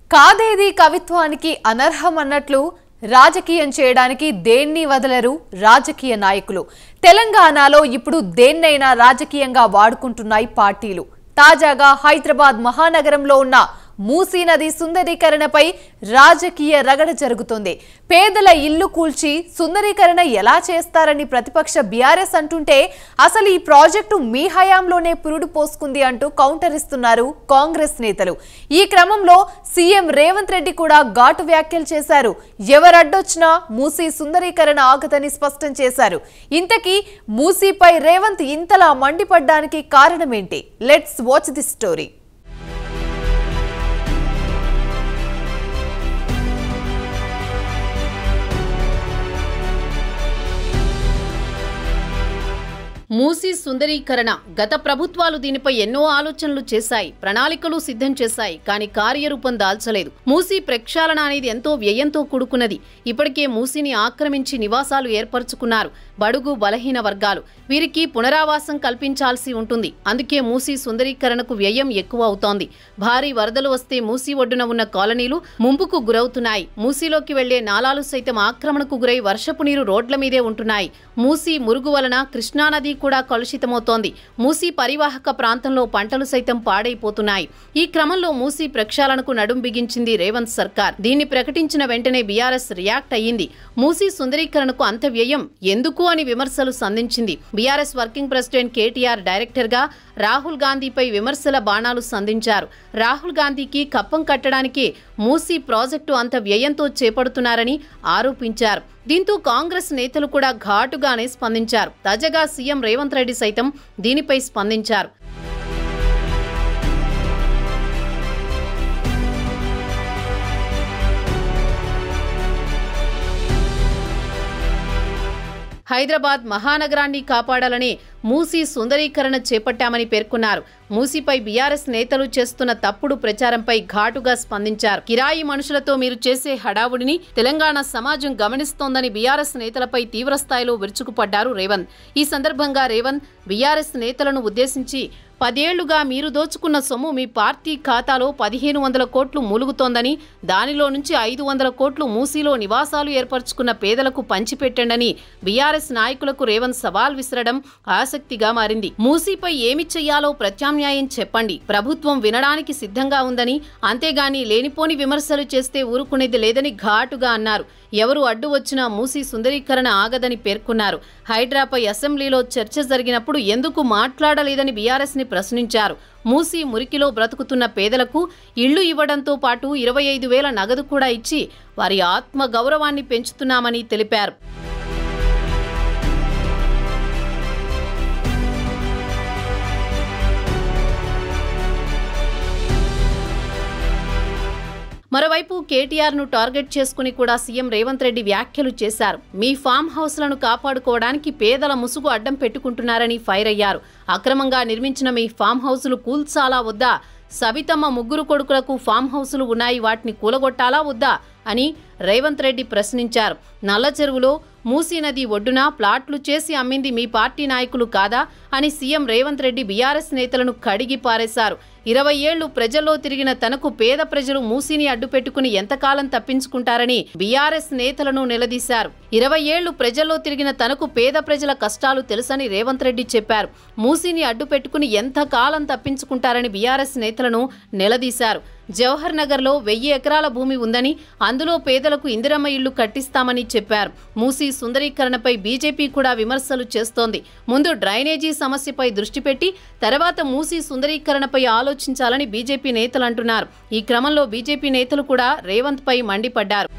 కాదేది కవిత్వానికి అనర్హం అన్నట్లు రాజకీయం చేయడానికి దేన్ని వదలరు రాజకీయ నాయకులు తెలంగాణలో ఇప్పుడు దేన్నైనా రాజకీయంగా వాడుకుంటున్నాయి పార్టీలు తాజాగా హైదరాబాద్ మహానగరంలో ఉన్న మూసీ నది సుందరీకరణపై రాజకీయ రగడ జరుగుతోంది పేదల ఇల్లు కూల్చి సుందరీకరణ ఎలా చేస్తారని ప్రతిపక్ష బీఆర్ఎస్ అంటుంటే అసలు ఈ ప్రాజెక్టు మీ హయాంలోనే పురుడు పోసుకుంది అంటూ కౌంటర్ ఇస్తున్నారు కాంగ్రెస్ నేతలు ఈ క్రమంలో సీఎం రేవంత్ రెడ్డి కూడా ఘాటు వ్యాఖ్యలు చేశారు ఎవరడ్డొచ్చినా మూసీ సుందరీకరణ ఆగదని స్పష్టం చేశారు ఇంతకీ మూసీపై రేవంత్ ఇంతలా మండిపడ్డానికి కారణమేంటి let's watch the story Musi సుందరీకరణ గత ప్రభుత్వాలు దీనిపై ఎన్నో ఆలోచనలు చేశాయి ప్రణాళికలు సిద్ధం చేశాయి కానీ కార్యరూపం దాల్చలేదు మూసీ ప్రక్షాళన అనేది ఎంతో వ్యయంతో కూడుకున్నది ఇప్పటికే మూసీని ఆక్రమించి నివాసాలు ఏర్పరచుకున్నారు బడుగు బలహీన వర్గాలు వీరికి పునరావాసం కల్పించాల్సి ఉంటుంది అందుకే మూసీ సుందరీకరణకు వ్యయం ఎక్కువ అవుతోంది భారీ వరదలు వస్తే మూసీ ఒడ్డున ఉన్న కాలనీలు ముంపుకు గురవుతున్నాయి మూసీలోకి వెళ్లే నాలాలు సైతం ఆక్రమణకు గురై వర్షపు నీరు రోడ్ల మీదే ఉంటున్నాయి మూసీ మురుగు వలన కృష్ణానది కూడా కలుషితమవుతోంది మూసీ పరివాహక ప్రాంతంలో పంటలు సైతం పాడైపోతున్నాయి ఈ క్రమంలో మూసీ ప్రక్షాళనకు నడుం బిగించింది రేవంత్ సర్కార్ దీన్ని ప్రకటించిన వెంటనే బీఆర్ఎస్ రియాక్ట్ అయ్యింది మూసీ సుందరీకరణకు అంత వ్యయం ఎందుకు అని విమర్శలు సంధించింది BRS working president KTR director గా రాహుల్ గాంధీపై విమర్శల బాణాలు సంధించారు రాహుల్ గాంధీకి కప్పం కట్టడానికి మూసీ ప్రాజెక్టు అంత వ్యయంతో చేపడుతున్నారని ఆరోపించారు దీంతో కాంగ్రెస్ నేతలు కూడా ఘాటుగానే స్పందించారు తాజాగా సీఎం రేవంత్ రెడ్డి సైతం దీనిపై స్పందించారు హైదరాబాద్ మహానగరాన్ని కాపాడాలని మూసీ సుందరీకరణ చేపట్టామని పేర్కొన్నారు మూసీపై బీఆర్ఎస్ నేతలు చేస్తున్న తప్పుడు ప్రచారంపై ఘాటుగా స్పందించారు కిరాయి మనుషులతో మీరు చేసే హడావుడిని తెలంగాణ సమాజం గమనిస్తోందని బీఆర్ఎస్ నేతలపై తీవ్రస్థాయిలో విరుచుకుపడ్డారు రేవంత్ ఈ సందర్భంగా రేవంత్ బీఆర్ఎస్ నేతలను ఉద్దేశించి పదేళ్లుగా మీరు దోచుకున్న సొమ్ము మీ పార్టీ ఖాతాలో పదిహేను వందల కోట్లు మూలుగుతోందని దానిలో నుంచి ఐదు వందల కోట్లు మూసీలో నివాసాలు ఏర్పరచుకున్న పేదలకు పంచిపెట్టండని బీఆర్ఎస్ నాయకులకు రేవంత్ సవాల్ విసరడం ఆసక్తిగా మారింది మూసీపై ఏమి చెయ్యాలో ప్రత్యామ్నాయం చెప్పండి ప్రభుత్వం వినడానికి సిద్ధంగా ఉందని అంతేగాని లేనిపోని విమర్శలు చేస్తే ఊరుకునేది లేదని ఘాటుగా అన్నారు ఎవరు అడ్డు వచ్చినా మూసీ సుందరీకరణ ఆగదని పేర్కొన్నారు హైడ్రాపై అసెంబ్లీలో చర్చ జరిగినప్పుడు ఎందుకు మాట్లాడలేదని బీఆర్ఎస్ ని ప్రశ్నించారు మూసీ మురికిలో బ్రతుకుతున్న పేదలకు ఇళ్లు ఇవ్వడంతో పాటు ఇరవై ఐదు వేల నగదు కూడా ఇచ్చి వారి ఆత్మ గౌరవాన్ని పెంచుతున్నామని తెలిపారు మరోవైపు కేటీఆర్ ను టార్గెట్ చేసుకుని కూడా సీఎం రేవంత్ రెడ్డి వ్యాఖ్యలు చేశారు మీ ఫామ్ హౌస్లను కాపాడుకోవడానికి పేదల ముసుగు అడ్డం పెట్టుకుంటున్నారని ఫైర్ అయ్యారు అక్రమంగా నిర్మించిన మీ ఫామ్ హౌసులు కూల్చాలా వద్దా సవితమ్మ ముగ్గురు కొడుకులకు ఫామ్ హౌసులు ఉన్నాయి వాటిని కూలగొట్టాలా వద్దా అని రేవంత్ రెడ్డి ప్రశ్నించారు నల్ల చెరువులో మూసీ నది ఒడ్డున ప్లాట్లు చేసి అమ్మింది మీ పార్టీ నాయకులు కాదా అని సీఎం రేవంత్ రెడ్డి బీఆర్ఎస్ నేతలను కడిగి పారేశారు ఇరవై ఏళ్లు ప్రజల్లో తిరిగిన తనకు పేద ప్రజలు మూసీని అడ్డుపెట్టుకుని ఎంతకాలం తప్పించుకుంటారని బీఆర్ఎస్ నేతలను నిలదీశారు ఇరవై ఏళ్లు ప్రజల్లో తిరిగిన తనకు పేద ప్రజల కష్టాలు తెలుసని రేవంత్ రెడ్డి చెప్పారు మూసీని అడ్డుపెట్టుకుని ఎంతకాలం తప్పించుకుంటారని బీఆర్ఎస్ నేతలను నిలదీశారు జవహర్ నగర్లో వెయ్యి ఎకరాల భూమి ఉందని అందులో పేదలకు ఇందిరమ్మ ఇళ్లు కట్టిస్తామని చెప్పారు మూసీ సుందరీకరణపై బీజేపీ కూడా విమర్శలు చేస్తోంది ముందు డ్రైనేజీ సమస్యపై దృష్టి పెట్టి తర్వాత మూసీ సుందరీకరణపై ఆలోచించాలని బీజేపీ నేతలు అంటున్నారు ఈ క్రమంలో బీజేపీ నేతలు కూడా రేవంత్ పై మండిపడ్డారు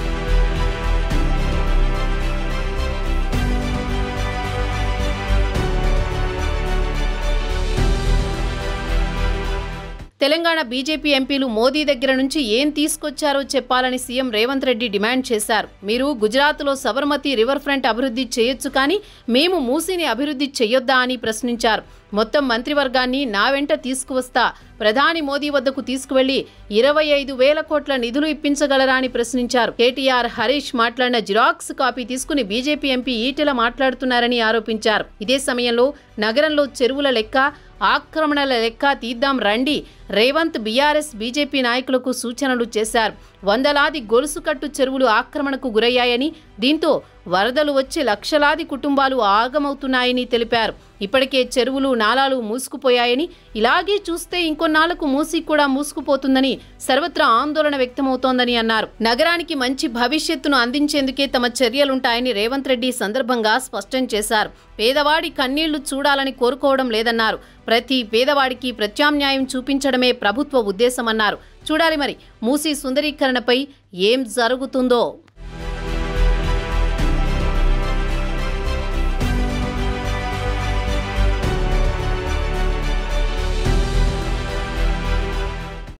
తెలంగాణ బీజేపీ ఎంపీలు మోదీ దగ్గర నుంచి ఏం తీసుకొచ్చారో చెప్పాలని సీఎం రేవంత్ రెడ్డి డిమాండ్ చేశారు మీరు గుజరాత్లో సబర్మతి రివర్ ఫ్రంట్ అభివృద్ధి చేయొచ్చు కానీ మేము మూసీని అభివృద్ధి చేయొద్దా అని ప్రశ్నించారు మొత్తం మంత్రివర్గాన్ని నా వెంట తీసుకువస్తా ప్రధాని మోదీ వద్దకు తీసుకువెళ్లి ఇరవై ఐదు వేల కోట్ల నిధులు ఇప్పించగలరా అని ప్రశ్నించారు కేటీఆర్ హరీష్ మాట్లాడిన జిరాక్స్ కాపీ తీసుకుని బీజేపీ ఎంపీ ఈటెల మాట్లాడుతున్నారని ఆరోపించారు ఇదే సమయంలో నగరంలో చెరువుల లెక్క ఆక్రమణల లెక్క తీద్దాం రండి రేవంత్ బీఆర్ఎస్ బీజేపీ నాయకులకు సూచనలు చేశారు వందలాది గొలుసు కట్టు చెరువులు ఆక్రమణకు గురయ్యాయని దీంతో వరదలు వచ్చి లక్షలాది కుటుంబాలు ఆగమవుతున్నాయని తెలిపారు ఇప్పటికే చెరువులు నాలాలు మూసుకుపోయాయని ఇలాగే చూస్తే ఇంకొన్నాళ్లకు మూసి కూడా మూసుకుపోతుందని సర్వత్రా ఆందోళన వ్యక్తమవుతోందని అన్నారు నగరానికి మంచి భవిష్యత్తును అందించేందుకే తమ చర్యలుంటాయని రేవంత్ రెడ్డి సందర్భంగా స్పష్టం చేశారు పేదవాడి కన్నీళ్లు చూడాలని కోరుకోవడం లేదన్నారు ప్రతి పేదవాడికి ప్రత్యామ్నాయం చూపించడమే ప్రభుత్వ ఉద్దేశమన్నారు చూడాలి మరి మూసీ సుందరీకరణపై ఏం జరుగుతుందో